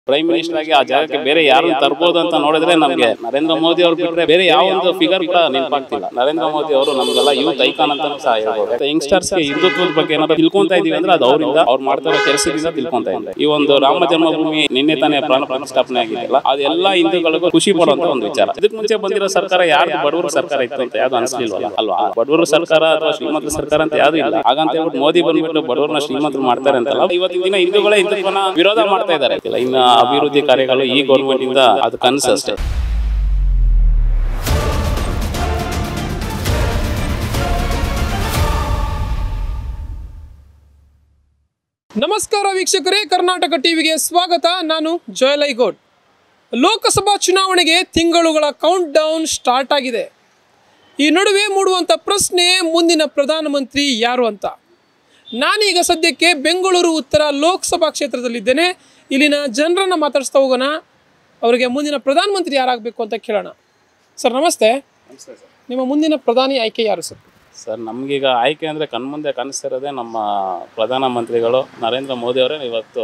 Prime minister ಆಗಿ ಆ ಜಾಗಕ್ಕೆ ಬೇರೆ ಯಾರನ್ನ ತರ್ಬೋದು ಅಂತ ನೋಡಿದ್ರೆ ನಮಗೆ ನರೇಂದ್ರ ಮೋದಿ ಅವ್ರು ಬಿಟ್ರೆ ಬೇರೆ ಯಾವ ಒಂದು ಫಿಗರ್ ಕೂಡ ನೆನಪಾಗ್ತಿಲ್ಲ ನರೇಂದ್ರ ಮೋದಿ ಅವರು ನಮ್ಗೆಲ್ಲ ಯೂತ್ ಐಕಾನ್ ಅಂತ ಸಹ ಹೇಳ್ಬೋದು ಯಂಗ್ಸ್ಟರ್ಸ್ ಗೆ ಹಿಂದುತ್ವದ ಬಗ್ಗೆ ಏನಾದ್ರು ತಿಳ್ಕೊಂತಾ ಇದೀವಿ ಅಂದ್ರೆ ಅದು ಅವರಿಂದ ಅವ್ರು ಮಾಡ್ತಾ ಇರೋ ಕೆಲಸದಿಂದ ತಿಳ್ಕೊಂತಾ ಇದ್ದಾರೆ ಈ ಒಂದು ರಾಮ ಜನ್ಮಭೂಮಿ ನಿನ್ನೆ ತಾನೇ ಪ್ರಾಣ ಪ್ರತಿಷ್ಠಾಪನೆ ಆಗಿದೆಯಲ್ಲ ಅದೆಲ್ಲ ಹಿಂದೂಗಳಿಗೂ ಖುಷಿ ಪಡುವಂತ ಒಂದು ವಿಚಾರ ಇದಕ್ಕೆ ಮುಂಚೆ ಬಂದಿರೋ ಸರ್ಕಾರ ಯಾರು ಬಡವರ ಸರ್ಕಾರ ಇತ್ತು ಅಂತ ಯಾವ್ದು ಅನ್ಸ್ಲಿಲ್ವಲ್ಲ ಅಲ್ವಾ ಬಡವರ ಸರ್ಕಾರ ಅಥವಾ ಶ್ರೀಮಂತರ ಸರ್ಕಾರ ಅಂತ ಯಾವ್ದು ಇಲ್ಲ ಹಾಗಂತ ಹೇಳ್ಬಿಟ್ಟು ಮೋದಿ ಬಂದ್ಬಿಟ್ಟು ಬಡವರನ್ನ ಶ್ರೀಮಂತರು ಮಾಡ್ತಾರೆ ಅಂತಲ್ಲ ಇವತ್ತಿನ ದಿನ ಹಿಂದೂಗಳೇ ಹಿಂದುತ್ವನ ವಿರೋಧ ಮಾಡ್ತಾ ಇದ್ದಾರೆ ಇನ್ನ ಅಭಿವೃದ್ಧಿ ಕಾರ್ಯಗಳು ಈ ಗೌರ್ಮೆಂಟ್ ಇಂದ ಅದು ಕನಸು ಅಷ್ಟೇ ನಮಸ್ಕಾರ ವೀಕ್ಷಕರೇ ಕರ್ನಾಟಕ ಟಿವಿಗೆ ಸ್ವಾಗತ ನಾನು ಜೋಯಲ್ ಐಗೋಡ್ ಲೋಕಸಭಾ ಚುನಾವಣೆಗೆ ತಿಂಗಳುಗಳ ಕೌಂಟ್ ಡೌನ್ ಸ್ಟಾರ್ಟ್ ಆಗಿದೆ ಈ ನಡುವೆ ಮೂಡುವಂಥ ಪ್ರಶ್ನೆ ಮುಂದಿನ ಪ್ರಧಾನಮಂತ್ರಿ ಯಾರು ಅಂತ ನಾನೀಗ ಸದ್ಯಕ್ಕೆ ಬೆಂಗಳೂರು ಉತ್ತರ ಲೋಕಸಭಾ ಕ್ಷೇತ್ರದಲ್ಲಿದ್ದೇನೆ ಇಲ್ಲಿನ ಜನರನ್ನು ಮಾತಾಡಿಸ್ತಾ ಹೋಗೋಣ ಅವರಿಗೆ ಮುಂದಿನ ಪ್ರಧಾನಮಂತ್ರಿ ಯಾರಾಗಬೇಕು ಅಂತ ಕೇಳೋಣ ಸರ್ ನಮಸ್ತೆ ನಿಮ್ಮ ಮುಂದಿನ ಪ್ರಧಾನಿ ಆಯ್ಕೆ ಯಾರು ಸರ್ ಸರ್ ನಮ್ಗೀಗ ಆಯ್ಕೆ ಅಂದ್ರೆ ಕಣ್ಮುಂದೆ ಕಾಣಿಸ್ತಿರೋದೇ ನಮ್ಮ ಪ್ರಧಾನಮಂತ್ರಿಗಳು ನರೇಂದ್ರ ಮೋದಿ ಅವರೇ ಇವತ್ತು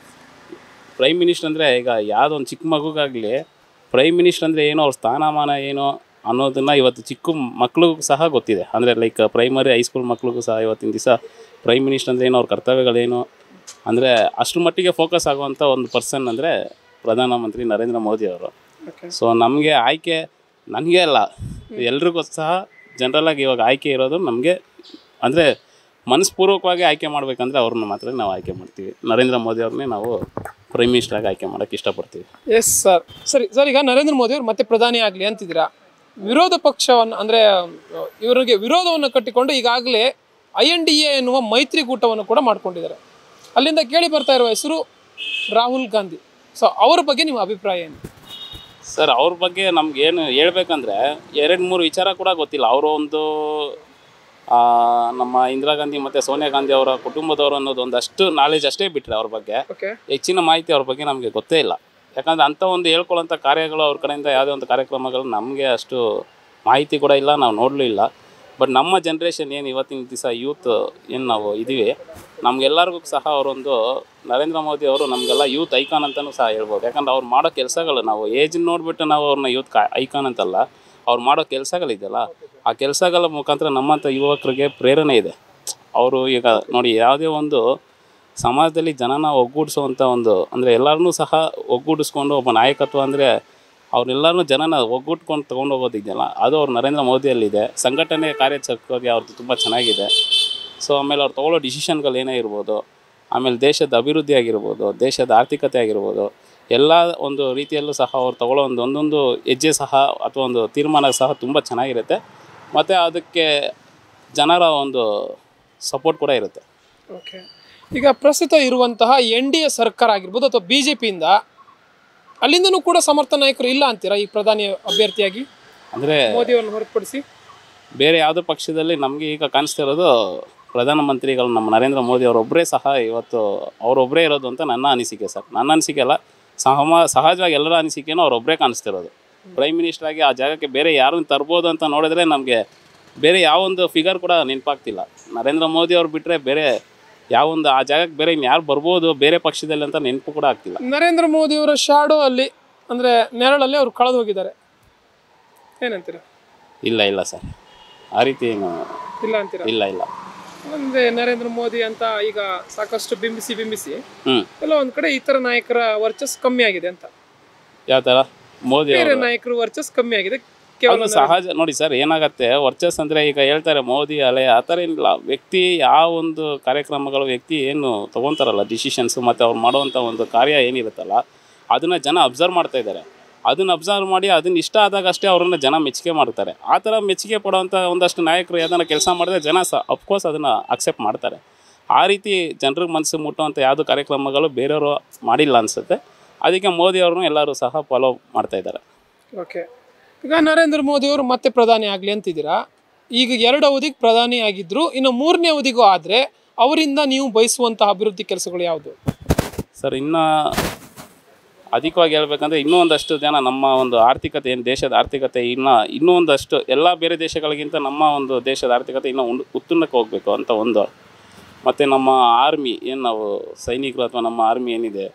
ಪ್ರೈಮ್ ಮಿನಿಸ್ಟರ್ ಅಂದರೆ ಈಗ ಯಾವುದೋ ಒಂದು ಚಿಕ್ಕ ಮಗುಗಾಗಲಿ ಪ್ರೈಮ್ ಮಿನಿಸ್ಟರ್ ಅಂದರೆ ಏನೋ ಅವ್ರ ಸ್ಥಾನಮಾನ ಏನು ಅನ್ನೋದನ್ನ ಇವತ್ತು ಚಿಕ್ಕ ಮಕ್ಳಿಗೂ ಸಹ ಗೊತ್ತಿದೆ ಅಂದರೆ ಲೈಕ್ ಪ್ರೈಮರಿ ಹೈಸ್ಕೂಲ್ ಮಕ್ಳಿಗೂ ಸಹ ಇವತ್ತಿನ ದಿವಸ ಪ್ರೈಮ್ ಮಿನಿಸ್ಟರ್ ಅಂದರೆ ಏನು ಅವ್ರ ಕರ್ತವ್ಯಗಳೇನು ಅಂದರೆ ಅಷ್ಟ್ರ ಮಟ್ಟಿಗೆ ಫೋಕಸ್ ಆಗುವಂಥ ಒಂದು ಪರ್ಸನ್ ಅಂದರೆ ಪ್ರಧಾನಮಂತ್ರಿ ನರೇಂದ್ರ ಮೋದಿ ಅವರು ಓಕೆ ಸೊ ನಮಗೆ ಆಯ್ಕೆ ನನಗೆ ಅಲ್ಲ ಎಲ್ರಿಗೂ ಸಹ ಜನರಲಾಗಿ ಇವಾಗ ಆಯ್ಕೆ ಇರೋದು ನಮಗೆ ಅಂದರೆ ಮನಸ್ಪೂರ್ವಕವಾಗಿ ಆಯ್ಕೆ ಮಾಡಬೇಕಂದ್ರೆ ಅವ್ರನ್ನ ಮಾತ್ರ ನಾವು ಆಯ್ಕೆ ಮಾಡ್ತೀವಿ ನರೇಂದ್ರ ಮೋದಿ ಅವ್ರನ್ನೇ ನಾವು ಪ್ರೈಮ್ ಮಿನಿಸ್ಟರ್ ಆಗಿ ಆಯ್ಕೆ ಮಾಡೋಕ್ಕೆ ಇಷ್ಟಪಡ್ತೀವಿ ಎಸ್ ಸರ್ ಸರಿ ಸರ್ ಈಗ ನರೇಂದ್ರ ಮೋದಿ ಅವರು ಮತ್ತೆ ಪ್ರಧಾನಿ ಆಗಲಿ ಅಂತಿದ್ದೀರಾ ವಿರೋಧ ಪಕ್ಷವನ್ನು ಅಂದರೆ ಇವರಿಗೆ ವಿರೋಧವನ್ನು ಕಟ್ಟಿಕೊಂಡು ಈಗಾಗಲೇ ಐ ಎನ್ ಡಿ ಎ ಎನ್ನುವ ಮೈತ್ರಿಕೂಟವನ್ನು ಕೂಡ ಮಾಡ್ಕೊಂಡಿದ್ದಾರೆ ಅಲ್ಲಿಂದ ಕೇಳಿ ಬರ್ತಾ ಇರುವ ಹೆಸರು ರಾಹುಲ್ ಗಾಂಧಿ ಸೊ ಅವರ ಬಗ್ಗೆ ನಿಮ್ಮ ಅಭಿಪ್ರಾಯ ಏನು ಸರ್ ಅವ್ರ ಬಗ್ಗೆ ನಮ್ಗೆ ಏನು ಹೇಳ್ಬೇಕಂದ್ರೆ ಎರಡು ಮೂರು ವಿಚಾರ ಕೂಡ ಗೊತ್ತಿಲ್ಲ ಅವರು ಒಂದು ಆ, ನಮ್ಮ ಇಂದಿರಾ ಗಾಂಧಿ ಮತ್ತು ಸೋನಿಯಾ ಗಾಂಧಿ ಅವರ ಕುಟುಂಬದವರು ಅನ್ನೋದು ಒಂದಷ್ಟು ನಾಲೆಜ್ ಅಷ್ಟೇ ಬಿಟ್ಟರೆ ಅವ್ರ ಬಗ್ಗೆ ಓಕೆ ಹೆಚ್ಚಿನ ಮಾಹಿತಿ ಅವ್ರ ಬಗ್ಗೆ ನಮಗೆ ಗೊತ್ತೇ ಇಲ್ಲ ಯಾಕಂದ್ರೆ ಅಂಥ ಒಂದು ಹೇಳ್ಕೊಳ್ಳೋಂಥ ಕಾರ್ಯಗಳು ಅವ್ರ ಕಡೆಯಿಂದ ಯಾವುದೇ ಒಂದು ಕಾರ್ಯಕ್ರಮಗಳು ನಮಗೆ ಅಷ್ಟು ಮಾಹಿತಿ ಕೂಡ ಇಲ್ಲ ನಾವು ನೋಡಲೂ ಇಲ್ಲ ಬಟ್ ನಮ್ಮ ಜನ್ರೇಷನ್ ಏನು ಇವತ್ತಿನ ದಿವಸ ಯೂತ್ ಏನು ನಾವು ಇದ್ದೀವಿ ನಮಗೆಲ್ಲರಿಗೂ ಸಹ ಅವರೊಂದು ನರೇಂದ್ರ ಮೋದಿ ಅವರು ನಮಗೆಲ್ಲ ಯೂತ್ ಐಕಾನ್ ಅಂತಲೂ ಸಹ ಹೇಳ್ಬೋದು ಯಾಕಂದ್ರೆ ಅವ್ರು ಮಾಡೋ ಕೆಲಸಗಳು ನಾವು ಏಜ್ ನೋಡಿಬಿಟ್ಟು ನಾವು ಅವ್ರನ್ನ ಯೂತ್ ಕಾ ಐಕಾನ್ ಅಂತಲ್ಲ ಅವ್ರು ಮಾಡೋ ಕೆಲಸಗಳಿದೆಯಲ್ಲ ಆ ಕೆಲಸಗಳ ಮುಖಾಂತರ ನಮ್ಮಂಥ ಯುವಕರಿಗೆ ಪ್ರೇರಣೆ ಇದೆ ಅವರು ಈಗ ನೋಡಿ ಯಾವುದೇ ಒಂದು ಸಮಾಜದಲ್ಲಿ ಜನನ ಒಗ್ಗೂಡಿಸುವಂಥ ಒಂದು ಅಂದರೆ ಎಲ್ಲರನ್ನೂ ಸಹ ಒಗ್ಗೂಡಿಸ್ಕೊಂಡು ಒಬ್ಬ ನಾಯಕತ್ವ ಅಂದರೆ ಅವ್ರೆಲ್ಲರನ್ನೂ ಜನನ ಒಗ್ಗೂಟ್ಕೊಂಡು ತೊಗೊಂಡು ಹೋಗೋದಿದೆಯಲ್ಲ ಅದು ಅವ್ರು ನರೇಂದ್ರ ಮೋದಿಯಲ್ಲಿದೆ ಸಂಘಟನೆ ಕಾರ್ಯಚಕ್ರಿಗೆ ಅವ್ರದ್ದು ತುಂಬ ಚೆನ್ನಾಗಿದೆ ಸೊ ಆಮೇಲೆ ಅವ್ರು ತೊಗೊಳ್ಳೋ ಡಿಸಿಷನ್ಗಳು ಏನೇ ಇರ್ಬೋದು ಆಮೇಲೆ ದೇಶದ ಅಭಿವೃದ್ಧಿ ಆಗಿರ್ಬೋದು ದೇಶದ ಆರ್ಥಿಕತೆ ಆಗಿರ್ಬೋದು ಎಲ್ಲ ಒಂದು ರೀತಿಯಲ್ಲೂ ಸಹ ಅವ್ರು ತಗೊಳ್ಳೋ ಒಂದು ಒಂದೊಂದು ಹೆಜ್ಜೆ ಸಹ ಅಥವಾ ಒಂದು ತೀರ್ಮಾನ ಸಹ ತುಂಬ ಚೆನ್ನಾಗಿರುತ್ತೆ ಮತ್ತು ಅದಕ್ಕೆ ಜನರ ಒಂದು ಸಪೋರ್ಟ್ ಕೂಡ ಇರುತ್ತೆ ಓಕೆ ಈಗ ಪ್ರಸ್ತುತ ಇರುವಂತಹ ಎನ್ ಡಿ ಎ ಸರ್ಕಾರ ಆಗಿರ್ಬೋದು ಅಥವಾ ಬಿ ಜೆ ಪಿಯಿಂದ ಅಲ್ಲಿಂದನೂ ಕೂಡ ಸಮರ್ಥ ನಾಯಕರು ಇಲ್ಲ ಅಂತೀರಾ ಈ ಪ್ರಧಾನಿ ಅಭ್ಯರ್ಥಿಯಾಗಿ ಅಂದರೆ ಮೋದಿಯವರನ್ನು ಹೊರತುಪಡಿಸಿ ಬೇರೆ ಯಾವುದೇ ಪಕ್ಷದಲ್ಲಿ ನಮಗೆ ಈಗ ಕಾಣಿಸ್ತಿರೋದು ಪ್ರಧಾನಮಂತ್ರಿಗಳು ನಮ್ಮ ನರೇಂದ್ರ ಮೋದಿ ಅವರೊಬ್ಬರೇ ಸಹ ಇವತ್ತು ಅವರೊಬ್ಬರೇ ಇರೋದು ಅಂತ ನನ್ನ ಅನಿಸಿಕೆ ಸರ್ ನನ್ನ ಅನಿಸಿಕೆ ಅಲ್ಲ ಸಹಮ ಸಹಜವಾಗಿ ಎಲ್ಲರ ಅನಿಸಿಕೆನೂ ಅವರೊಬ್ಬರೇ ಕಾಣಿಸ್ತಿರೋದು ಪ್ರೈಮ್ ಮಿನಿಸ್ಟರ್ ಆಗಿ ಆ ಜಾಗಕ್ಕೆ ಬೇರೆ ಯಾರನ್ನ ತರ್ಬೋದು ಅಂತ ನೋಡಿದ್ರೆ ನಮಗೆ ಬೇರೆ ಯಾವೊಂದು ಫಿಗರ್ ಕೂಡ ನೆನಪಾಗ್ತಿಲ್ಲ ನರೇಂದ್ರ ಮೋದಿ ಅವ್ರು ಬಿಟ್ಟರೆ ಬೇರೆ ಯಾವೊಂದು ಆ ಜಾಗಕ್ಕೆ ಬೇರೆ ಇನ್ನು ಯಾರು ಬರ್ಬೋದು ಬೇರೆ ಪಕ್ಷದಲ್ಲಿ ಅಂತ ನೆನಪು ಕೂಡ ಆಗ್ತಿಲ್ಲ ನರೇಂದ್ರ ಮೋದಿಯವರ ಶಾಡೋ ಅಲ್ಲಿ ಅಂದರೆ ನೆರಳಲ್ಲಿ ಅವರು ಕಳೆದು ಹೋಗಿದ್ದಾರೆ ಏನಂತೀರಾ ಇಲ್ಲ ಇಲ್ಲ ಸರ್ ಆ ರೀತಿ ಏನು ಇಲ್ಲ ಅಂತೀರಾ ಇಲ್ಲ ಇಲ್ಲ ಅಂದರೆ ನರೇಂದ್ರ ಮೋದಿ ಅಂತ ಈಗ ಸಾಕಷ್ಟು ಬಿಂಬಿಸಿ ಬಿಂಬಿಸಿ ಹ್ಞೂ ಎಲ್ಲ ಒಂದು ಕಡೆ ಇತರ ನಾಯಕರ ವರ್ಚಸ್ ಕಮ್ಮಿ ಆಗಿದೆ ಅಂತ ಯಾವ ಥರ ಮೋದಿ ಅವರು ಬೇರೆ ನಾಯಕರು ವರ್ಚಸ್ ಕಮ್ಮಿ ಆಗಿದೆ ಕೇವಲ ಅದು ಸಹಜ ನೋಡಿ ಸರ್ ಏನಾಗತ್ತೆ ವರ್ಚಸ್ ಅಂದ್ರೆ ಈಗ ಹೇಳ್ತಾರೆ ಮೋದಿ ಅಲೆ ಆ ಥರ ಏನಿಲ್ಲ ವ್ಯಕ್ತಿ ಯಾವ ಒಂದು ಕಾರ್ಯಕ್ರಮಗಳು ವ್ಯಕ್ತಿ ಏನು ತಗೊಂತಾರಲ್ಲ ಡಿಸಿಷನ್ಸ್ ಮತ್ತು ಅವ್ರು ಮಾಡುವಂಥ ಒಂದು ಕಾರ್ಯ ಏನಿರುತ್ತಲ್ಲ ಅದನ್ನ ಜನ ಅಬ್ಸರ್ವ್ ಮಾಡ್ತಾ ಇದ್ದಾರೆ ಅದನ್ನ ಅಬ್ಸರ್ವ್ ಮಾಡಿ ಅದನ್ನ ಇಷ್ಟ ಆದಾಗ ಅಷ್ಟೇ ಅವ್ರನ್ನ ಜನ ಮೆಚ್ಚುಗೆ ಮಾಡ್ತಾರೆ ಆ ಥರ ಮೆಚ್ಚುಗೆ ಪಡುವಂಥ ಒಂದಷ್ಟು ನಾಯಕರು ಯಾವ್ದಾನ ಕೆಲಸ ಮಾಡಿದ್ರೆ ಜನ ಸಹ ಅಫ್ಕೋರ್ಸ್ ಅದನ್ನು ಅಕ್ಸೆಪ್ಟ್ ಮಾಡ್ತಾರೆ ಆ ರೀತಿ ಜನರಿಗೆ ಮನಸ್ಸು ಮುಟ್ಟುವಂಥ ಯಾವುದು ಕಾರ್ಯಕ್ರಮಗಳು ಬೇರೆಯವರು ಮಾಡಿಲ್ಲ ಅನಿಸುತ್ತೆ ಅದಕ್ಕೆ ಮೋದಿ ಅವ್ರನ್ನೂ ಎಲ್ಲರೂ ಸಹ ಫಾಲೋ ಮಾಡ್ತಾ ಇದ್ದಾರೆ ಓಕೆ ಈಗ ನರೇಂದ್ರ ಮೋದಿ ಅವರು ಮತ್ತೆ ಪ್ರಧಾನಿ ಆಗಲಿ ಅಂತಿದ್ದೀರಾ ಈಗ ಎರಡು ಅವಧಿಗೆ ಪ್ರಧಾನಿ ಆಗಿದ್ರು ಇನ್ನು ಮೂರನೇ ಅವಧಿಗೂ ಆದರೆ ಅವರಿಂದ ನೀವು ಬಯಸುವಂತಹ ಅಭಿವೃದ್ಧಿ ಕೆಲಸಗಳು ಯಾವುದು ಸರ್ ಇನ್ನು ಅಧಿಕವಾಗಿ ಹೇಳ್ಬೇಕಂದ್ರೆ ಇನ್ನೂ ಒಂದಷ್ಟು ಜನ ನಮ್ಮ ಒಂದು ಆರ್ಥಿಕತೆ ಏನು ದೇಶದ ಆರ್ಥಿಕತೆ ಇನ್ನು ಇನ್ನೂ ಒಂದಷ್ಟು ಎಲ್ಲ ಬೇರೆ ದೇಶಗಳಿಗಿಂತ ನಮ್ಮ ಒಂದು ದೇಶದ ಆರ್ಥಿಕತೆ ಇನ್ನೂ ಉಂಡು ಉತ್ತುಂಗಕ್ಕೆ ಹೋಗಬೇಕು ಅಂತ ಒಂದು ಮತ್ತು ನಮ್ಮ ಆರ್ಮಿ ಏನು ನಾವು ಸೈನಿಕರು ಅಥವಾ ನಮ್ಮ ಆರ್ಮಿ ಏನಿದೆ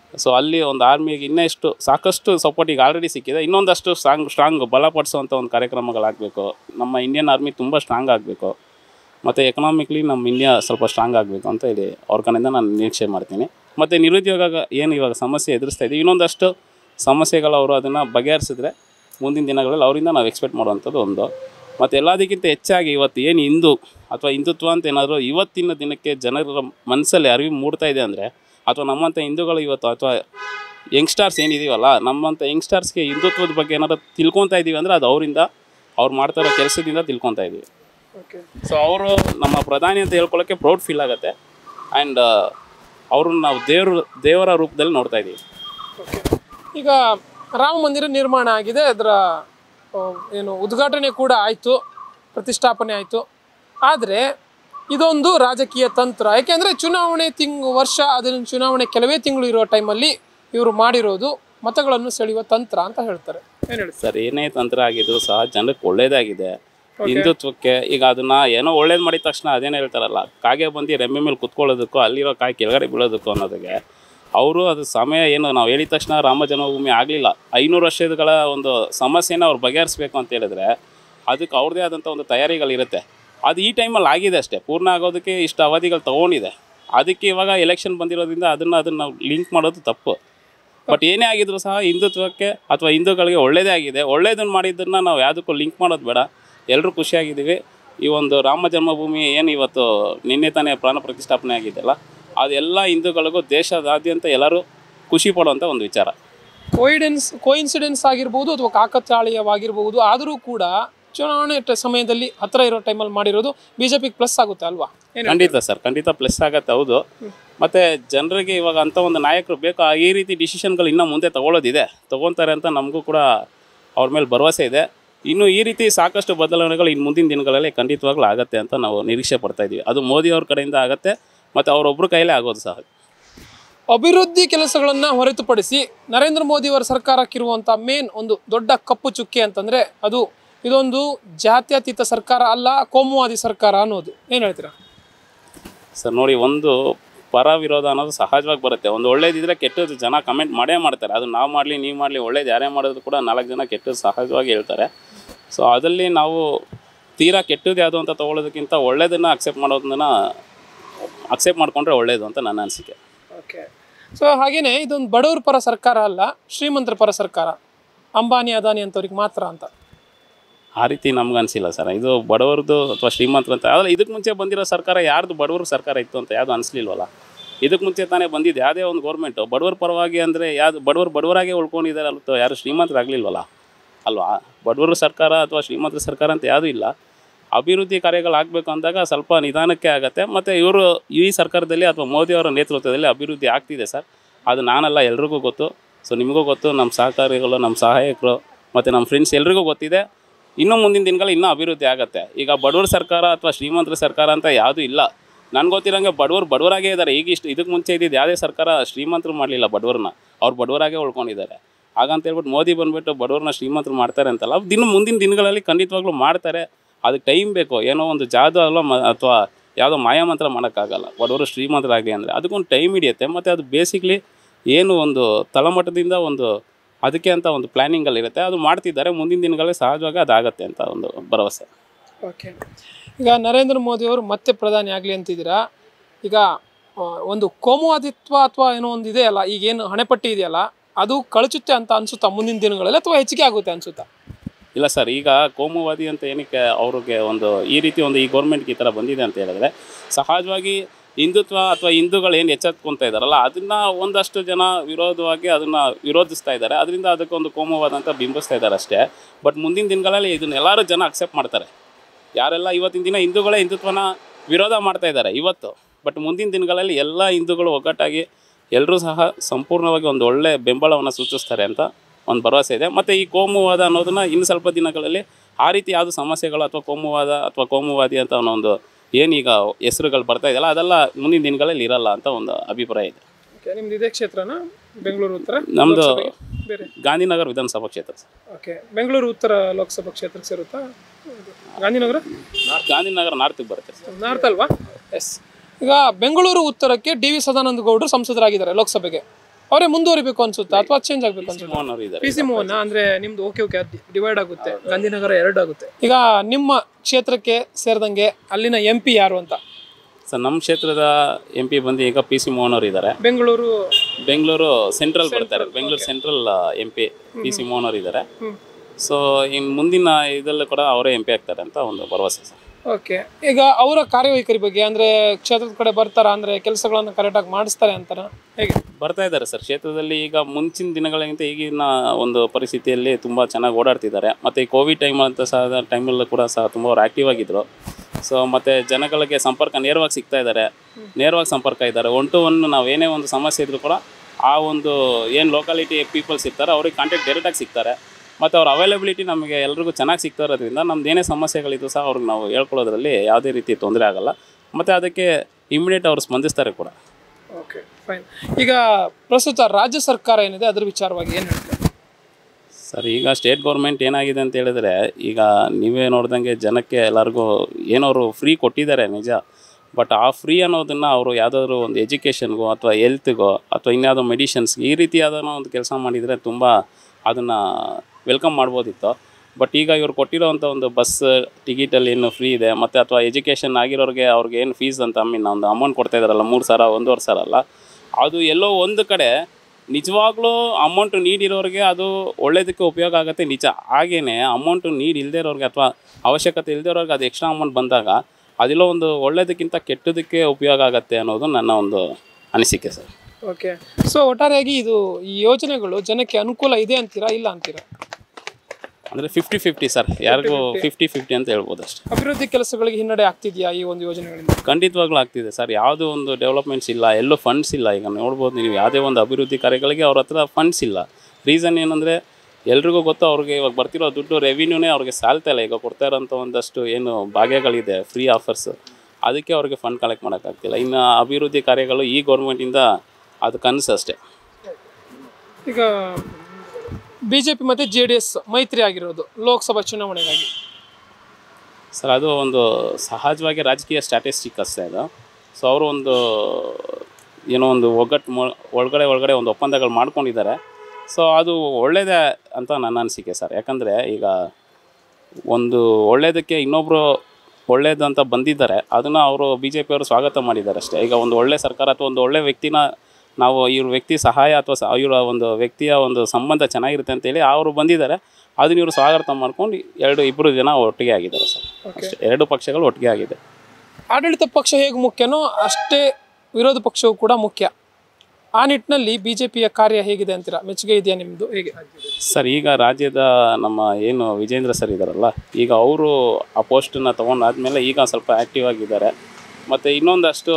ಸೊ ಅಲ್ಲಿ ಒಂದು ಆರ್ಮಿಗೆ ಇನ್ನಷ್ಟು ಸಾಕಷ್ಟು ಸಪೋರ್ಟ್ ಈಗ ಆಲ್ರೆಡಿ ಸಿಕ್ಕಿದೆ ಇನ್ನೊಂದಷ್ಟು ಸ್ಟ್ರಾಂಗ್ ಸ್ಟ್ರಾಂಗ್ ಬಲಪಡಿಸುವಂಥ ಒಂದು ಕಾರ್ಯಕ್ರಮಗಳಾಗಬೇಕು ನಮ್ಮ ಇಂಡಿಯನ್ ಆರ್ಮಿ ತುಂಬ ಸ್ಟ್ರಾಂಗ್ ಆಗಬೇಕು ಮತ್ತು ಎಕನಾಮಿಕ್ಲಿ ನಮ್ಮ ಇಂಡಿಯಾ ಸ್ವಲ್ಪ ಸ್ಟ್ರಾಂಗ್ ಆಗಬೇಕು ಅಂತ ಇಲ್ಲಿ ಅವ್ರ ಕಡೆಯಿಂದ ನಾನು ನಿರೀಕ್ಷೆ ಮಾಡ್ತೀನಿ ಮತ್ತು ನಿರುದ್ಯೋಗ ಏನು ಇವಾಗ ಸಮಸ್ಯೆ ಎದುರಿಸ್ತಾ ಇದ್ದೀವಿ ಇನ್ನೊಂದಷ್ಟು ಸಮಸ್ಯೆಗಳು ಅವರು ಅದನ್ನು ಬಗೆಹರಿಸಿದ್ರೆ ಮುಂದಿನ ದಿನಗಳಲ್ಲಿ ಅವರಿಂದ ನಾವು ಎಕ್ಸ್ಪೆಕ್ಟ್ ಮಾಡುವಂಥದ್ದು ಒಂದು ಮತ್ತು ಎಲ್ಲದಕ್ಕಿಂತ ಹೆಚ್ಚಾಗಿ ಇವತ್ತು ಏನು ಹಿಂದೂ ಅಥವಾ ಹಿಂದುತ್ವ ಅಂತ ಏನಾದರೂ ಇವತ್ತಿನ ದಿನಕ್ಕೆ ಜನರ ಮನಸ್ಸಲ್ಲಿ ಅರಿವು ಮೂಡ್ತಾ ಇದೆ ಅಂದರೆ ಅಥವಾ ನಮ್ಮಂಥ ಹಿಂದೂಗಳು ಇವತ್ತು ಅಥವಾ ಯಂಗ್ಸ್ಟಾರ್ಸ್ ಏನಿದೀವಲ್ಲ ನಮ್ಮಂಥ ಯಂಗ್ಸ್ಟಾರ್ಸ್ಗೆ ಹಿಂದುತ್ವದ ಬಗ್ಗೆ ಏನಾದ್ರು ತಿಳ್ಕೊತಾ ಇದ್ದೀವಿ ಅಂದರೆ ಅದು ಅವರಿಂದ ಅವ್ರು ಮಾಡ್ತಾ ಇರೋ ಕೆಲಸದಿಂದ ತಿಳ್ಕೊತಾ ಇದ್ದೀವಿ ಓಕೆ ಸೊ ಅವರು ನಮ್ಮ ಪ್ರಧಾನಿ ಅಂತ ಹೇಳ್ಕೊಳ್ಳೋಕ್ಕೆ ಪ್ರೌಡ್ ಫೀಲ್ ಆಗುತ್ತೆ ಆ್ಯಂಡ್ ಅವ್ರನ್ನ ನಾವು ದೇವ್ರ ದೇವರ ರೂಪದಲ್ಲಿ ನೋಡ್ತಾ ಇದ್ದೀವಿ ಓಕೆ ಈಗ ರಾಮ ಮಂದಿರ ನಿರ್ಮಾಣ ಆಗಿದೆ ಅದರ ಆ, ಏನು ಉದ್ಘಾಟನೆ ಕೂಡ ಆಯಿತು ಪ್ರತಿಷ್ಠಾಪನೆ ಆಯಿತು ಆದರೆ ಇದೊಂದು ರಾಜಕೀಯ ತಂತ್ರ ಯಾಕೆಂದರೆ ಚುನಾವಣೆ ತಿಂಗ್ ವರ್ಷ ಅದನ್ನು ಚುನಾವಣೆ ಕೆಲವೇ ತಿಂಗಳು ಇರುವ ಟೈಮಲ್ಲಿ ಇವರು ಮಾಡಿರೋದು ಮತಗಳನ್ನು ಸೆಳೆಯುವ ತಂತ್ರ ಅಂತ ಹೇಳ್ತಾರೆ ಏನು ಹೇಳಿ ಸರ್ ಏನೇ ತಂತ್ರ ಆಗಿದ್ರು ಸಹ ಜನಕ್ಕೆ ಒಳ್ಳೇದಾಗಿದೆ ಹಿಂದುತ್ವಕ್ಕೆ ಈಗ ಅದನ್ನ ಏನೋ ಒಳ್ಳೇದು ಮಾಡಿದ ತಕ್ಷಣ ಅದೇನು ಹೇಳ್ತಾರಲ್ಲ ಕಾಗೆ ಬಂದು ರೆಮ್ಮೆ ಮೇಲೆ ಕುತ್ಕೊಳ್ಳೋದಕ್ಕೂ ಅಲ್ಲಿರೋ ಕಾಯಿ ಕೆಳಗಡೆ ಬೀಳೋದಕ್ಕೂ ಅನ್ನೋದಕ್ಕೆ ಅವರು ಅದು ಸಮಯ ಏನು ನಾವು ಹೇಳಿದ ತಕ್ಷಣ ರಾಮ ಜನ್ಮಭೂಮಿ ಆಗಲಿಲ್ಲ ಐನೂರು ವರ್ಷಗಳ ಒಂದು ಸಮಸ್ಯೆನ ಅವ್ರು ಬಗೆಹರಿಸ್ಬೇಕು ಅಂತ ಹೇಳಿದ್ರೆ ಅದಕ್ಕೆ ಅವ್ರದ್ದೇ ಆದಂಥ ಒಂದು ತಯಾರಿಗಳಿರುತ್ತೆ ಅದು ಈ ಟೈಮಲ್ಲಿ ಆಗಿದೆ ಅಷ್ಟೇ ಪೂರ್ಣ ಆಗೋದಕ್ಕೆ ಇಷ್ಟು ಅವಧಿಗಳು ತೊಗೊಂಡಿದೆ ಅದಕ್ಕೆ ಇವಾಗ ಎಲೆಕ್ಷನ್ ಬಂದಿರೋದ್ರಿಂದ ಅದನ್ನು ಅದನ್ನು ನಾವು ಲಿಂಕ್ ಮಾಡೋದು ತಪ್ಪು ಬಟ್ ಏನೇ ಆಗಿದ್ರು ಸಹ ಹಿಂದುತ್ವಕ್ಕೆ ಅಥವಾ ಹಿಂದೂಗಳಿಗೆ ಒಳ್ಳೇದೇ ಆಗಿದೆ ಒಳ್ಳೇದನ್ನು ಮಾಡಿದ್ದನ್ನು ನಾವು ಯಾವುದಕ್ಕೂ ಲಿಂಕ್ ಮಾಡೋದು ಬೇಡ ಎಲ್ಲರೂ ಖುಷಿಯಾಗಿದ್ದೀವಿ ಈ ಒಂದು ರಾಮ ಜನ್ಮಭೂಮಿ ಏನು ಇವತ್ತು ನಿನ್ನೆ ತಾನೇ ಪ್ರಾಣ ಪ್ರತಿಷ್ಠಾಪನೆ ಆಗಿದೆಯಲ್ಲ ಅದೆಲ್ಲ ಹಿಂದೂಗಳಿಗೂ ದೇಶದಾದ್ಯಂತ ಎಲ್ಲರೂ ಖುಷಿ ಪಡುವಂಥ ಒಂದು ವಿಚಾರ ಕೋಯಿಡೆನ್ಸ್ ಕೋಇನ್ಸಿಡೆನ್ಸ್ ಆಗಿರ್ಬೋದು ಅಥವಾ ಕಾಕತಾಳೀಯವಾಗಿರ್ಬೋದು ಆದರೂ ಕೂಡ ಚುನಾವಣೆ ಟ- ಸಮಯದಲ್ಲಿ ಹತ್ತಿರ ಇರೋ ಟೈಮಲ್ಲಿ ಮಾಡಿರೋದು ಬಿ ಜೆ ಪಿಗೆ ಪ್ಲಸ್ ಆಗುತ್ತೆ ಅಲ್ವಾ ಏನು ಖಂಡಿತ ಸರ್ ಖಂಡಿತ ಪ್ಲಸ್ ಆಗತ್ತೆ ಹೌದು ಮತ್ತು ಜನರಿಗೆ ಇವಾಗ ಅಂಥ ಒಂದು ನಾಯಕರು ಬೇಕು ಆ ಈ ರೀತಿ ಡಿಸಿಷನ್ಗಳು ಇನ್ನೂ ಮುಂದೆ ತಗೊಳ್ಳೋದಿದೆ ತೊಗೊತಾರೆ ಅಂತ ನಮಗೂ ಕೂಡ ಅವ್ರ ಮೇಲೆ ಭರವಸೆ ಇದೆ ಇನ್ನು ಈ ರೀತಿ ಸಾಕಷ್ಟು ಬದಲಾವಣೆಗಳು ಇನ್ನು ಮುಂದಿನ ದಿನಗಳಲ್ಲಿ ಖಂಡಿತವಾಗ್ಲೂ ಆಗತ್ತೆ ಅಂತ ನಾವು ನಿರೀಕ್ಷೆ ಪಡ್ತಾ ಇದ್ದೀವಿ ಅದು ಮೋದಿ ಅವ್ರ ಕಡೆಯಿಂದ ಆಗತ್ತೆ ಮತ್ತು ಅವರೊಬ್ಬರ ಕೈಲೇ ಆಗೋದು ಸಹ ಅಭಿವೃದ್ಧಿ ಕೆಲಸಗಳನ್ನು ಹೊರತುಪಡಿಸಿ ನರೇಂದ್ರ ಮೋದಿಯವರ ಸರ್ಕಾರಕ್ಕಿರುವಂಥ ಮೇನ್ ಒಂದು ದೊಡ್ಡ ಕಪ್ಪು ಚುಕ್ಕೆ ಅಂತಂದರೆ ಅದು ಇದೊಂದು ಜಾತ್ಯತೀತ ಸರ್ಕಾರ ಅಲ್ಲ ಕೋಮುವಾದಿ ಸರ್ಕಾರ ಅನ್ನೋದು ಏನು ಹೇಳ್ತೀರಾ ಸರ್ ನೋಡಿ ಒಂದು ಪರ ವಿರೋಧ ಅನ್ನೋದು ಸಹಜವಾಗಿ ಬರುತ್ತೆ ಒಂದು ಒಳ್ಳೇದಿದ್ರೆ ಕೆಟ್ಟದ್ದು ಜನ ಕಮೆಂಟ್ ಮಾಡೇ ಮಾಡ್ತಾರೆ ಅದು ನಾವು ಮಾಡಲಿ ನೀವು ಮಾಡಲಿ ಒಳ್ಳೇದು ಯಾರೇ ಮಾಡೋದು ಕೂಡ ನಾಲ್ಕು ಜನ ಕೆಟ್ಟದ್ದು ಸಹಜವಾಗಿ ಹೇಳ್ತಾರೆ ಸೊ ಅದಲ್ಲಿ ನಾವು ತೀರಾ ಕೆಟ್ಟದ್ದು ಯಾವುದು ಅಂತ ತೊಗೊಳೋದಕ್ಕಿಂತ ಒಳ್ಳೇದನ್ನು ಅಕ್ಸೆಪ್ಟ್ ಮಾಡೋದನ್ನ ಅಕ್ಸೆಪ್ಟ್ ಮಾಡಿಕೊಂಡ್ರೆ ಒಳ್ಳೇದು ಅಂತ ನನ್ನ ಅನಿಸಿಕೆ ಓಕೆ ಸೊ ಹಾಗೆಯೇ ಇದೊಂದು ಬಡವರ ಪರ ಸರ್ಕಾರ ಅಲ್ಲ ಶ್ರೀಮಂತರ ಪರ ಸರ್ಕಾರ ಅಂಬಾನಿ ಅದಾನಿ ಅಂತವ್ರಿಗೆ ಮಾತ್ರ ಅಂತ ಆ ರೀತಿ ನಮ್ಗೆ ಅನಿಸಿಲ್ಲ ಸರ್ ಇದು ಬಡವರದು ಅಥವಾ ಶ್ರೀಮಂತರ ಅಂತ ಆದರೆ ಇದಕ್ಕೆ ಮುಂಚೆ ಬಂದಿರೋ ಸರ್ಕಾರ ಯಾರ್ದು ಬಡವ್ರ ಸರ್ಕಾರ ಇತ್ತು ಅಂತ ಯಾವುದು ಅನಿಸ್ಲಿಲ್ವಲ್ಲ ಇದಕ್ಕೆ ಮುಂಚೆ ತಾನೇ ಬಂದಿದ್ದು ಯಾವುದೇ ಒಂದು ಗೌರ್ಮೆಂಟು ಬಡವರ ಪರವಾಗಿ ಅಂದರೆ ಯಾವುದು ಬಡವರು ಬಡವರಾಗೆ ಉಳ್ಕೊಂಡಿದ್ದಾರೆ ಅಲ್ವ ಯಾರು ಶ್ರೀಮಂತರಾಗಲಿಲ್ವಲ್ಲ ಅಲ್ವಾ ಬಡವರ ಸರ್ಕಾರ ಅಥವಾ ಶ್ರೀಮಂತರ ಸರ್ಕಾರ ಅಂತ ಯಾವುದೂ ಇಲ್ಲ ಅಭಿವೃದ್ಧಿ ಕಾರ್ಯಗಳಾಗಬೇಕು ಅಂದಾಗ ಸ್ವಲ್ಪ ನಿಧಾನಕ್ಕೆ ಆಗುತ್ತೆ ಮತ್ತು ಇವರು ಈ ಸರ್ಕಾರದಲ್ಲಿ ಅಥವಾ ಮೋದಿಯವರ ನೇತೃತ್ವದಲ್ಲಿ ಅಭಿವೃದ್ಧಿ ಆಗ್ತಿದೆ ಸರ್ ಅದು ನಾನಲ್ಲ ಎಲ್ರಿಗೂ ಗೊತ್ತು ಸೊ ನಿಮಗೂ ಗೊತ್ತು ನಮ್ಮ ಸಹಕಾರಿಗಳು ನಮ್ಮ ಸಹಾಯಕರು ಮತ್ತು ನಮ್ಮ ಫ್ರೆಂಡ್ಸ್ ಎಲ್ರಿಗೂ ಗೊತ್ತಿದೆ ಇನ್ನೂ ಮುಂದಿನ ದಿನಗಳು ಇನ್ನೂ ಅಭಿವೃದ್ಧಿ ಆಗುತ್ತೆ ಈಗ ಬಡವರ ಸರ್ಕಾರ ಅಥವಾ ಶ್ರೀಮಂತರ ಸರ್ಕಾರ ಅಂತ ಯಾವುದೂ ಇಲ್ಲ ನನಗೆ ಗೊತ್ತಿರೋಂಗೆ ಬಡವರು ಬಡವರಾಗೇ ಇದ್ದಾರೆ ಈಗ ಇಷ್ಟು ಇದಕ್ಕೆ ಮುಂಚೆ ಇದ್ದಿದ್ದು ಯಾವುದೇ ಸರ್ಕಾರ ಶ್ರೀಮಂತರು ಮಾಡಲಿಲ್ಲ ಬಡವ್ರನ್ನ ಅವ್ರು ಬಡವರಾಗೇ ಉಳ್ಕೊಂಡಿದ್ದಾರೆ ಹಾಗಂತ ಹೇಳ್ಬಿಟ್ಟು ಮೋದಿ ಬಂದುಬಿಟ್ಟು ಬಡವ್ರನ್ನ ಶ್ರೀಮಂತರು ಮಾಡ್ತಾರೆ ಅಂತಲ್ಲ ದಿನ ಮುಂದಿನ ದಿನಗಳಲ್ಲಿ ಖಂಡಿತವಾಗ್ಲೂ ಮಾಡ್ತಾರೆ ಅದಕ್ಕೆ ಟೈಮ್ ಬೇಕು ಏನೋ ಒಂದು ಜಾದು ಅಲ್ಲ ಮ ಅಥವಾ ಯಾವುದೋ ಮಾಯಾಮಂತ್ರ ಮಾಡೋಕ್ಕಾಗಲ್ಲ ಬಡವರು ಶ್ರೀಮಂತರಾಗಲಿ ಅಂದರೆ ಅದಕ್ಕೊಂದು ಟೈಮ್ ಹಿಡಿಯುತ್ತೆ ಮತ್ತು ಅದು ಬೇಸಿಕ್ಲಿ ಏನು ಒಂದು ತಳಮಟ್ಟದಿಂದ ಒಂದು ಅದಕ್ಕೆ ಅಂತ ಒಂದು ಪ್ಲ್ಯಾನಿಂಗಲ್ಲಿರುತ್ತೆ ಅದು ಮಾಡ್ತಿದ್ದಾರೆ ಮುಂದಿನ ದಿನಗಳಲ್ಲಿ ಸಹಜವಾಗಿ ಅದಾಗತ್ತೆ ಅಂತ ಒಂದು ಭರವಸೆ ಓಕೆ ಈಗ ನರೇಂದ್ರ ಮೋದಿಯವರು ಮತ್ತೆ ಪ್ರಧಾನಿ ಆಗಲಿ ಅಂತಿದ್ದೀರಾ ಈಗ ಆ, ಒಂದು ಕೋಮುವಾದಿತ್ವ ಅಥವಾ ಏನೋ ಒಂದು ಇದೆಯಲ್ಲ ಈಗೇನು ಹಣೆಪಟ್ಟಿ ಇದೆಯಲ್ಲ ಅದು ಕಳಚುತ್ತೆ ಅಂತ ಅನ್ಸುತ್ತಾ ಮುಂದಿನ ದಿನಗಳಲ್ಲಿ ಅಥವಾ ಹೆಚ್ಚಿಗೆ ಆಗುತ್ತೆ ಅನ್ಸುತ್ತಾ ಇಲ್ಲ ಸರ್ ಈಗ ಕೋಮುವಾದಿ ಅಂತ ಏನಕ್ಕೆ ಅವ್ರಿಗೆ ಒಂದು ಈ ರೀತಿ ಒಂದು ಈ ಗೌರ್ಮೆಂಟ್ಗೆ ಈ ಥರ ಬಂದಿದೆ ಅಂತ ಹೇಳಿದ್ರೆ ಸಹಜವಾಗಿ ಹಿಂದುತ್ವ ಅಥವಾ ಹಿಂದೂಗಳು ಏನು ಎಚ್ಚೆತ್ಕೊತಾ ಇದ್ದಾರಲ್ಲ ಅದನ್ನು ಒಂದಷ್ಟು ಜನ ವಿರೋಧವಾಗಿ ಅದನ್ನು ವಿರೋಧಿಸ್ತಾ ಇದ್ದಾರೆ ಅದರಿಂದ ಅದಕ್ಕೊಂದು ಕೋಮುವಾದ ಅಂತ ಬಿಂಬಿಸ್ತಾ ಇದ್ದಾರೆ ಅಷ್ಟೇ ಬಟ್ ಮುಂದಿನ ದಿನಗಳಲ್ಲಿ ಇದನ್ನೆಲ್ಲರೂ ಜನ ಅಕ್ಸೆಪ್ಟ್ ಮಾಡ್ತಾರೆ ಯಾರೆಲ್ಲ ಇವತ್ತಿನ ದಿನ ಹಿಂದೂಗಳೇ ಹಿಂದುತ್ವನ ವಿರೋಧ ಮಾಡ್ತಾ ಇದ್ದಾರೆ ಇವತ್ತು ಬಟ್ ಮುಂದಿನ ದಿನಗಳಲ್ಲಿ ಎಲ್ಲ ಹಿಂದೂಗಳು ಒಗ್ಗಟ್ಟಾಗಿ ಎಲ್ಲರೂ ಸಹ ಸಂಪೂರ್ಣವಾಗಿ ಒಂದು ಒಳ್ಳೆ ಬೆಂಬಲವನ್ನು ಸೂಚಿಸ್ತಾರೆ ಅಂತ ಒಂದು ಭರವಸೆ ಇದೆ ಮತ್ತು ಈ ಕೋಮುವಾದ ಅನ್ನೋದನ್ನ ಇನ್ನು ಸ್ವಲ್ಪ ದಿನಗಳಲ್ಲಿ ಆ ರೀತಿ ಯಾವುದು ಸಮಸ್ಯೆಗಳು ಅಥವಾ ಕೋಮುವಾದ ಅಥವಾ ಕೋಮುವಾದಿ ಅಂತ ಅನ್ನೋ ಒಂದು ಏನೀಗ ಹೆಸರುಗಳು ಬರ್ತಾ ಇದೆಯಲ್ಲ ಅದೆಲ್ಲ ಮುಂದಿನ ದಿನಗಳಲ್ಲಿ ಇರಲ್ಲ ಅಂತ ಒಂದು ಅಭಿಪ್ರಾಯ ಇದೆ ಓಕೆ ನಿಮ್ದು ಇದೇ ಕ್ಷೇತ್ರನ ಬೆಂಗಳೂರು ಉತ್ತರ ನಮ್ಮದು ಲೋಕಸಭೆಗೆ? ಬೇರೆ ಗಾಂಧಿನಗರ ವಿಧಾನಸಭಾ ಕ್ಷೇತ್ರ ಸರ್. ಓಕೆ ಬೆಂಗಳೂರು ಉತ್ತರ ಲೋಕಸಭಾ ಕ್ಷೇತ್ರಕ್ಕೆ ಸೇರುತ್ತಾ ಗಾಂಧಿನಗರ ಗಾಂಧಿನಗರ ನಾರ್ತಿಗೆ ಬರುತ್ತೆ ಸರ್. ನಾರ್ತ್ ಅಲ್ವಾ ಎಸ್ ಈಗ ಬೆಂಗಳೂರು ಉತ್ತರಕ್ಕೆ ಡಿ ವಿ ಸದಾನಂದ ಗೌಡರು ಸಂಸದರಾಗಿದ್ದಾರೆ ಲೋಕಸಭೆಗೆ ಅವರೇ ಮುಂದುವರಿಬೇಕು ಅನ್ಸುತ್ತಾ ಅಥವಾ ಚೇಂಜ್ ಆಗ್ಬೇಕು ಅನ್ಸುತ್ತಾ ಮೋಹನ್ ಅವರು ಇದ್ದಾರೆ ಪಿ ಸಿ ಮೋಹನ್ ಅಂದ್ರೆ ನಿಮ್ದು ಓಕೆ ಓಕೆ ಡಿವೈಡ್ ಆಗುತ್ತೆ ಗಾಂಧಿನಗರ ಎರಡು ಆಗುತ್ತೆ ಈಗ ನಿಮ್ಮ ಕ್ಷೇತ್ರಕ್ಕೆ ಸೇರಿದಂಗೆ ಅಲ್ಲಿನ ಎಂ ಪಿ ಯಾರು ಅಂತ ಸರ್ ನಮ್ಮ ಕ್ಷೇತ್ರದ ಎಂ ಪಿ ಬಂದು ಈಗ ಪಿ ಸಿ ಮೋಹನ್ ಅವರು ಇದ್ದಾರೆ ಬೆಂಗಳೂರು ಬೆಂಗಳೂರು ಸೆಂಟ್ರಲ್ ಬರ್ತಾರೆ Bengaluru central M P P C Mohan ಅವರು ಇದ್ದಾರೆ ಹ್ಮ್. ಸೊ ಇನ್ನು ಮುಂದಿನ ಇದರಲ್ಲೂ ಕೂಡ ಅವರೇ ಎಂ ಪಿ ಆಗ್ತಾರೆ ಅಂತ ಒಂದು ಭರವಸೆ ಸರ್ ಓಕೆ ಈಗ ಅವರ ಕಾರ್ಯವೈಖರಿ ಬಗ್ಗೆ ಅಂದ್ರೆ ಕ್ಷೇತ್ರದ ಕಡೆ ಬರ್ತಾರ ಅಂದ್ರೆ ಕೆಲಸಗಳನ್ನು ಕರೆಕ್ಟಾಗಿ ಮಾಡಿಸ್ತಾರೆ ಅಂತಾರ ಹೇಗೆ ಬರ್ತಾ ಇದ್ದಾರೆ ಸರ್ ಕ್ಷೇತ್ರದಲ್ಲಿ ಈಗ ಮುಂಚಿನ ದಿನಗಳಿಗಿಂತ ಈಗಿನ ಒಂದು ಪರಿಸ್ಥಿತಿಯಲ್ಲಿ ತುಂಬ ಚೆನ್ನಾಗಿ ಓಡಾಡ್ತಿದ್ದಾರೆ ಮತ್ತು ಈ ಕೋವಿಡ್ ಟೈಮ್ ಅಂತ ಸಹ ಟೈಮಲ್ಲೂ ಕೂಡ ಸಹ ತುಂಬ ಅವ್ರು ಆ್ಯಕ್ಟಿವ್ ಆಗಿದ್ದರು ಸೊ ಮತ್ತು ಜನಗಳಿಗೆ ಸಂಪರ್ಕ ನೇರವಾಗಿ ಸಿಗ್ತಾ ಇದ್ದಾರೆ ನೇರವಾಗಿ ಸಂಪರ್ಕ ಇದ್ದಾರೆ ಒನ್ ಟು ಒನ್ ನಾವು ಏನೇ ಒಂದು ಸಮಸ್ಯೆ ಇದ್ರೂ ಕೂಡ ಆ ಒಂದು ಏನು ಲೋಕಾಲಿಟಿ ಪೀಪಲ್ಸ್ ಇರ್ತಾರೆ ಅವ್ರಿಗೆ ಕಾಂಟ್ಯಾಕ್ಟ್ ಡೈರೆಕ್ಟಾಗಿ ಸಿಗ್ತಾರೆ ಮತ್ತು ಅವ್ರ ಅವೈಲಬಿಲಿಟಿ ನಮಗೆ ಎಲ್ರಿಗೂ ಚೆನ್ನಾಗಿ ಸಿಗ್ತಾ ಇರೋದ್ರಿಂದ ನಮ್ದು ಏನೇ ಸಮಸ್ಯೆಗಳಿದ್ದು ಸಹ ಅವ್ರಿಗೆ ನಾವು ಹೇಳ್ಕೊಳ್ಳೋದ್ರಲ್ಲಿ ಯಾವುದೇ ರೀತಿ ತೊಂದರೆ ಆಗಲ್ಲ ಮತ್ತು ಅದಕ್ಕೆ ಇಮಿಡಿಯೇಟ್ ಅವ್ರು ಸ್ಪಂದಿಸ್ತಾರೆ ಕೂಡ ಓಕೆ ಫೈನ್ ಈಗ ಪ್ರಸ್ತುತ ರಾಜ್ಯ ಸರ್ಕಾರ ಏನಿದೆ ಅದ್ರ ವಿಚಾರವಾಗಿ ಏನು ಹೇಳ್ತಾರೆ ಸರ್ ಈಗ ಸ್ಟೇಟ್ ಗೌರ್ಮೆಂಟ್ ಏನಾಗಿದೆ ಅಂತ ಹೇಳಿದ್ರೆ ಈಗ ನೀವೇ ನೋಡ್ದಂಗೆ ಜನಕ್ಕೆ ಎಲ್ಲರಿಗೂ ಏನೋರು ಫ್ರೀ ಕೊಟ್ಟಿದ್ದಾರೆ ನಿಜ ಬಟ್ ಆ ಫ್ರೀ ಅನ್ನೋದನ್ನು ಅವರು ಯಾವುದಾದ್ರೂ ಒಂದು ಎಜುಕೇಷನ್ಗೋ ಅಥವಾ ಹೆಲ್ತ್ಗೋ ಅಥವಾ ಇನ್ಯಾವುದೋ ಮೆಡಿಷನ್ಸ್ಗೆ ಈ ರೀತಿಯಾದ ಒಂದು ಕೆಲಸ ಮಾಡಿದರೆ ತುಂಬ ಅದನ್ನು ವೆಲ್ಕಮ್ ಮಾಡ್ಬೋದಿತ್ತು ಬಟ್ ಈಗ ಇವ್ರು ಕೊಟ್ಟಿರೋವಂಥ ಒಂದು ಬಸ್ ಟಿಕೆಟಲ್ಲಿ ಏನು ಫ್ರೀ ಇದೆ ಮತ್ತು ಅಥವಾ ಎಜುಕೇಷನ್ ಆಗಿರೋರಿಗೆ ಅವ್ರಿಗೆ ಏನು ಫೀಸ್ ಅಂತ ಐ ಮೀನ್ ಒಂದು ಅಮೌಂಟ್ ಕೊಡ್ತಾ ಇದ್ದಾರಲ್ಲ ಮೂರು ಸಾವಿರ ಒಂದೂವರೆ ಸಾವಿರ ಅಲ್ಲ ಅದು ಎಲ್ಲೋ ಒಂದು ಕಡೆ ನಿಜವಾಗ್ಲೂ ಅಮೌಂಟು ನೀಡಿರೋರಿಗೆ ಅದು ಒಳ್ಳೇದಕ್ಕೆ ಉಪಯೋಗ ಆಗುತ್ತೆ ನಿಜ ಹಾಗೇನೆ ಅಮೌಂಟು ನೀಡ್ ಇಲ್ಲದೇ ಇರೋರಿಗೆ ಅಥವಾ ಅವಶ್ಯಕತೆ ಇಲ್ಲದೇ ಇರೋರಿಗೆ ಅದು ಎಕ್ಸ್ಟ್ರಾ ಅಮೌಂಟ್ ಬಂದಾಗ ಅದೆಲ್ಲೋ ಒಂದು ಒಳ್ಳೇದಕ್ಕಿಂತ ಕೆಟ್ಟದಕ್ಕೆ ಉಪಯೋಗ ಆಗುತ್ತೆ ಅನ್ನೋದು ನನ್ನ ಒಂದು ಅನಿಸಿಕೆ ಸರ್ ಓಕೆ ಸೊ ಒಟ್ಟಾರೆಯಾಗಿ ಇದು ಈ ಯೋಜನೆಗಳು ಜನಕ್ಕೆ ಅನುಕೂಲ ಇದೆ ಅಂತೀರಾ ಇಲ್ಲ ಅಂತೀರಾ ಅಂದರೆ ಫಿಫ್ಟಿ ಫಿಫ್ಟಿ ಸರ್ ಯಾರಿಗೂ ಫಿಫ್ಟಿ ಫಿಫ್ಟಿ ಅಂತ ಹೇಳ್ಬೋದು ಅಷ್ಟೇ ಅಭಿವೃದ್ಧಿ ಕೆಲಸಗಳಿಗೆ ಹಿನ್ನಡೆ ಆಗ್ತಿದೆಯಾ ಈ ಒಂದು ಯೋಜನೆಗಳಿಂದ ಖಂಡಿತವಾಗ್ಲೂ ಆಗ್ತಿದೆ ಸರ್ ಯಾವುದೂ ಒಂದು ಡೆವಲಪ್ಮೆಂಟ್ಸ್ ಇಲ್ಲ ಎಲ್ಲೂ ಫಂಡ್ಸ್ ಇಲ್ಲ ಈಗ ನೋಡ್ಬೋದು ನೀವು ಯಾವುದೇ ಒಂದು ಅಭಿವೃದ್ಧಿ ಕಾರ್ಯಗಳಿಗೆ ಅವ್ರ ಹತ್ರ ಫಂಡ್ಸ್ ಇಲ್ಲ ರೀಸನ್ ಏನಂದರೆ ಎಲ್ರಿಗೂ ಗೊತ್ತು ಅವ್ರಿಗೆ ಇವಾಗ ಬರ್ತಿರೋ ದುಡ್ಡು ರೆವಿನ್ಯೂನೇ ಅವ್ರಿಗೆ ಸಾಲ್ತಾ ಇಲ್ಲ ಈಗ ಕೊಡ್ತಾ ಇರೋಂಥ ಒಂದಷ್ಟು ಏನು ಭಾಗ್ಯಗಳಿದೆ ಫ್ರೀ ಆಫರ್ಸ್ ಅದಕ್ಕೆ ಅವ್ರಿಗೆ ಫಂಡ್ ಕಲೆಕ್ಟ್ ಮಾಡೋಕ್ಕಾಗ್ತಿಲ್ಲ ಇನ್ನು ಅಭಿವೃದ್ಧಿ ಕಾರ್ಯಗಳು ಈ ಗೌರ್ಮೆಂಟಿಂದ ಅದು ಕನಸು ಅಷ್ಟೇ ಈಗ ಬಿ ಜೆ ಪಿ ಮತ್ತು ಜೆ ಡಿ ಎಸ್ ಮೈತ್ರಿ ಆಗಿರೋದು ಲೋಕಸಭಾ ಚುನಾವಣೆಗಾಗಿ ಸರ್ ಅದು ಒಂದು ಸಹಜವಾಗಿ ರಾಜಕೀಯ ಸ್ಟ್ಯಾಟಿಸ್ಟಿಕ್ ಅಷ್ಟೇ ಅದು ಸೊ ಅವರು ಒಂದು ಏನೋ ಒಂದು ಒಗ್ಗಟ್ಟು ಮೊ ಒಳಗಡೆ ಒಳಗಡೆ ಒಂದು ಒಪ್ಪಂದಗಳು ಮಾಡ್ಕೊಂಡಿದ್ದಾರೆ ಸೊ ಅದು ಒಳ್ಳೆಯದೇ ಅಂತ ನನ್ನ ಅನಿಸಿಕೆ ಸರ್ ಯಾಕಂದರೆ ಈಗ ಒಂದು ಒಳ್ಳೆಯದಕ್ಕೆ ಇನ್ನೊಬ್ಬರು ಒಳ್ಳೇದು ಅಂತ ಬಂದಿದ್ದಾರೆ ಅದನ್ನು ಅವರು ಬಿ ಜೆ ಪಿಯವರು ಸ್ವಾಗತ ಮಾಡಿದ್ದಾರೆ ಅಷ್ಟೇ ಈಗ ಒಂದು ಒಳ್ಳೆ ಸರ್ಕಾರ ಅಥವಾ ಒಂದು ಒಳ್ಳೆ ವ್ಯಕ್ತಿನ ನಾವು ಇವ್ರ ವ್ಯಕ್ತಿ ಸಹಾಯ ಅಥವಾ ಸ ಇವರ ಒಂದು ವ್ಯಕ್ತಿಯ ಒಂದು ಸಂಬಂಧ ಚೆನ್ನಾಗಿರುತ್ತೆ ಅಂತೇಳಿ ಅವರು ಬಂದಿದ್ದಾರೆ ಅದನ್ನ ಇವರು ಸ್ವಾಗತ ಮಾಡ್ಕೊಂಡು ಎರಡು ಇಬ್ಬರು ಜನ ಒಟ್ಟಿಗೆ ಆಗಿದ್ದಾರೆ ಸರ್ ಅಷ್ಟೇ ಎರಡು ಪಕ್ಷಗಳು ಒಟ್ಟಿಗೆ ಆಗಿದೆ ಆಡಳಿತ ಪಕ್ಷ ಹೇಗೆ ಮುಖ್ಯನೋ ಅಷ್ಟೇ ವಿರೋಧ ಪಕ್ಷವು ಕೂಡ ಮುಖ್ಯ ಆ ನಿಟ್ಟಿನಲ್ಲಿ ಬಿ ಜೆ ಪಿಯ ಕಾರ್ಯ ಹೇಗಿದೆ ಅಂತೀರಾ ಮೆಚ್ಚುಗೆ ಇದೆಯಾ ನಿಮ್ಮದು ಹೇಗೆ ಸರ್ ಈಗ ರಾಜ್ಯದ ನಮ್ಮ ಏನು ವಿಜೇಂದ್ರ ಸರ್ ಇದ್ದಾರಲ್ಲ ಈಗ ಅವರು ಆ ಪೋಸ್ಟನ್ನು ತೊಗೊಂಡಾದ್ಮೇಲೆ ಈಗ ಸ್ವಲ್ಪ ಆ್ಯಕ್ಟಿವ್ ಆಗಿದ್ದಾರೆ ಮತ್ತು ಇನ್ನೊಂದಷ್ಟು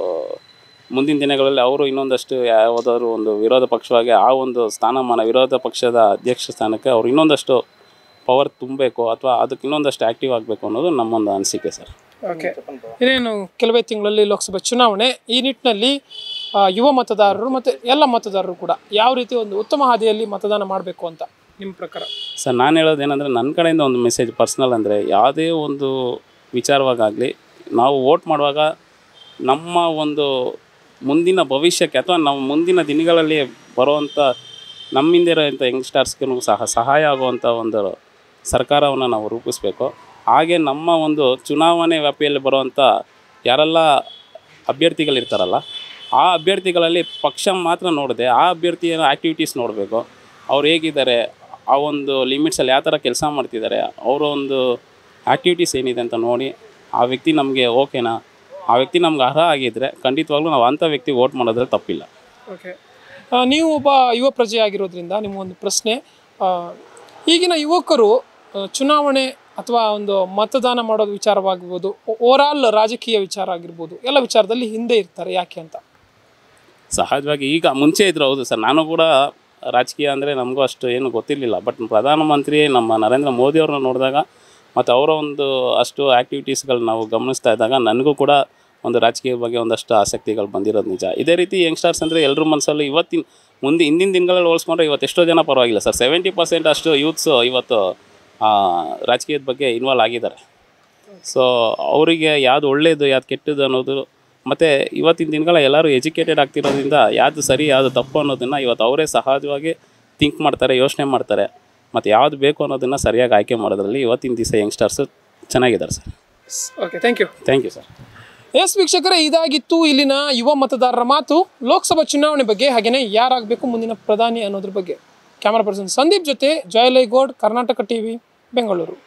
ಮುಂದಿನ ದಿನಗಳಲ್ಲಿ ಅವರು ಇನ್ನೊಂದಷ್ಟು ಯಾವುದಾದ್ರು ಒಂದು ವಿರೋಧ ಪಕ್ಷವಾಗಿ ಆ ಒಂದು ಸ್ಥಾನಮಾನ ವಿರೋಧ ಪಕ್ಷದ ಅಧ್ಯಕ್ಷ ಸ್ಥಾನಕ್ಕೆ ಅವರು ಇನ್ನೊಂದಷ್ಟು ಪವರ್ ತುಂಬಬೇಕು ಅಥವಾ ಅದಕ್ಕೆ ಇನ್ನೊಂದಷ್ಟು ಆ್ಯಕ್ಟಿವ್ ಆಗಬೇಕು ಅನ್ನೋದು ನಮ್ಮೊಂದು ಅನಿಸಿಕೆ ಸರ್ ಓಕೆ ಇನ್ನೇನು ಕೆಲವೇ ತಿಂಗಳಲ್ಲಿ ಲೋಕಸಭೆ ಚುನಾವಣೆ ಈ ನಿಟ್ಟಿನಲ್ಲಿ ಆ, ಯುವ ಮತದಾರರು ಮತ್ತು ಎಲ್ಲ ಮತದಾರರು ಕೂಡ ಯಾವ ರೀತಿ ಒಂದು ಉತ್ತಮ ಹಾದಿಯಲ್ಲಿ ಮತದಾನ ಮಾಡಬೇಕು ಅಂತ ನಿಮ್ಮ ಪ್ರಕಾರ ಸರ್ ನಾನು ಹೇಳೋದು ಏನಂದರೆ ನನ್ನ ಕಡೆಯಿಂದ ಒಂದು ಮೆಸೇಜ್ ಪರ್ಸ್ನಲ್ ಅಂದರೆ ಯಾವುದೇ ಒಂದು ವಿಚಾರವಾಗಲಿ ನಾವು ವೋಟ್ ಮಾಡುವಾಗ ನಮ್ಮ ಒಂದು ಮುಂದಿನ ಭವಿಷ್ಯಕ್ಕೆ ಅಥವಾ ನಾವು ಮುಂದಿನ ದಿನಗಳಲ್ಲಿ ಬರುವಂಥ ನಮ್ಮಿಂದ ಇರೋಂಥ ಯಂಗ್ಸ್ಟರ್ಸ್ಗೂ ಸಹ ಸಹಾಯ ಆಗುವಂಥ ಒಂದು ಸರ್ಕಾರವನ್ನು ನಾವು ರೂಪಿಸಬೇಕು ಹಾಗೆ ನಮ್ಮ ಒಂದು ಚುನಾವಣೆ ವ್ಯಾಪ್ತಿಯಲ್ಲಿ ಬರುವಂಥ ಯಾರೆಲ್ಲ ಅಭ್ಯರ್ಥಿಗಳಿರ್ತಾರಲ್ಲ ಆ ಅಭ್ಯರ್ಥಿಗಳಲ್ಲಿ ಪಕ್ಷ ಮಾತ್ರ ನೋಡದೆ ಆ ಅಭ್ಯರ್ಥಿಯ ಆ್ಯಕ್ಟಿವಿಟೀಸ್ ನೋಡಬೇಕು ಅವ್ರು ಹೇಗಿದ್ದಾರೆ ಆ ಒಂದು ಲಿಮಿಟ್ಸಲ್ಲಿ ಯಾವ ಥರ ಕೆಲಸ ಮಾಡ್ತಿದ್ದಾರೆ ಅವರ ಒಂದು ಆ್ಯಕ್ಟಿವಿಟೀಸ್ ಏನಿದೆ ಅಂತ ನೋಡಿ ಆ ವ್ಯಕ್ತಿ ನಮಗೆ ಓಕೆನಾ ಆ ವ್ಯಕ್ತಿ ನಮ್ಗೆ ಅರ್ಹ ಆಗಿದ್ದರೆ ಖಂಡಿತವಾಗ್ಲೂ ನಾವು ಅಂಥ ವ್ಯಕ್ತಿ ವೋಟ್ ಮಾಡೋದ್ರಲ್ಲಿ ತಪ್ಪಿಲ್ಲ ಓಕೆ ನೀವು ಒಬ್ಬ ಯುವ ಪ್ರಜೆ ಆಗಿರೋದ್ರಿಂದ ನಿಮಗೊಂದು ಪ್ರಶ್ನೆ ಆ, ಈಗಿನ ಯುವಕರು ಆ, ಚುನಾವಣೆ ಅಥವಾ ಒಂದು ಮತದಾನ ಮಾಡೋದು ವಿಚಾರವಾಗಿರ್ಬೋದು ಓವರಾಲ್ ರಾಜಕೀಯ ವಿಚಾರ ಆಗಿರ್ಬೋದು ಎಲ್ಲ ವಿಚಾರದಲ್ಲಿ ಹಿಂದೆ ಇರ್ತಾರೆ ಯಾಕೆ ಅಂತ ಸಹಜವಾಗಿ ಈಗ ಮುಂಚೆ ಇದ್ರು ಹೌದು ಸರ್ ನಾನು ಕೂಡ ರಾಜಕೀಯ ಅಂದರೆ ನಮಗೂ ಅಷ್ಟು ಏನು ಗೊತ್ತಿರಲಿಲ್ಲ ಬಟ್ ಪ್ರಧಾನಮಂತ್ರಿ ನಮ್ಮ ನರೇಂದ್ರ ಮೋದಿ ಅವ್ರನ್ನ ನೋಡಿದಾಗ ಮತ್ತು ಅವರ ಒಂದು ಅಷ್ಟು ಆ್ಯಕ್ಟಿವಿಟೀಸ್ಗಳು ನಾವು ಗಮನಿಸ್ತಾ ಇದ್ದಾಗ ನನಗೂ ಕೂಡ ಒಂದು ರಾಜಕೀಯ ಬಗ್ಗೆ ಒಂದಷ್ಟು ಆಸಕ್ತಿಗಳು ಬಂದಿರೋದು ನಿಜ ಇದೇ ರೀತಿ ಯಂಗ್ಸ್ಟರ್ಸ್ ಅಂದರೆ ಎಲ್ಲರ ಮನಸ್ಸಲ್ಲೂ ಇವತ್ತಿನ ಮುಂದೆ ಹಿಂದಿನ ದಿನಗಳಲ್ಲಿ ಹೋಲಿಸ್ಕೊಂಡ್ರೆ ಇವತ್ತು ಎಷ್ಟೋ ಜನ ಪರವಾಗಿಲ್ಲ ಸರ್ ಸೆವೆಂಟಿ ಪರ್ಸೆಂಟ್ ಅಷ್ಟು ಯೂತ್ಸು ಇವತ್ತು ಆ, ರಾಜಕೀಯದ ಬಗ್ಗೆ ಇನ್ವಾಲ್ವ್ ಆಗಿದ್ದಾರೆ ಸೊ ಅವರಿಗೆ ಯಾವುದು ಒಳ್ಳೆಯದು ಯಾವ್ದು ಕೆಟ್ಟದ್ದು ಅನ್ನೋದು ಮತ್ತು ಇವತ್ತಿನ ದಿನಗಳ ಎಲ್ಲರೂ ಎಜುಕೇಟೆಡ್ ಆಗ್ತಿರೋದ್ರಿಂದ ಯಾವುದು ಸರಿ ಯಾವುದು ತಪ್ಪು ಅನ್ನೋದನ್ನು ಇವತ್ತು ಅವರೇ ಸಹಜವಾಗಿ ಥಿಂಕ್ ಮಾಡ್ತಾರೆ ಯೋಚನೆ ಮಾಡ್ತಾರೆ ಮತ್ತು ಯಾವುದು ಬೇಕು ಅನ್ನೋದನ್ನು ಸರಿಯಾಗಿ ಆಯ್ಕೆ ಮಾಡೋದ್ರಲ್ಲಿ ಇವತ್ತಿನ ದಿವಸ ಯಂಗ್ಸ್ಟರ್ಸು ಚೆನ್ನಾಗಿದ್ದಾರೆ sir okay thank you thank you sir yes ವೀಕ್ಷಕರೇ ಇದಾಗಿತ್ತು ಇಲ್ಲಿನ ಯುವ ಮತದಾರರ ಮಾತು ಲೋಕಸಭಾ ಚುನಾವಣೆ ಬಗ್ಗೆ ಹಾಗೆಯೇ ಯಾರಾಗಬೇಕು ಮುಂದಿನ ಪ್ರಧಾನಿ ಅನ್ನೋದ್ರ ಬಗ್ಗೆ ಕ್ಯಾಮರಾ ಪರ್ಸನ್ ಸಂದೀಪ್ ಜೊತೆ ಜಯಲೈ ಗೌಡ್ ಕರ್ನಾಟಕ ಟಿವಿ ಬೆಂಗಳೂರು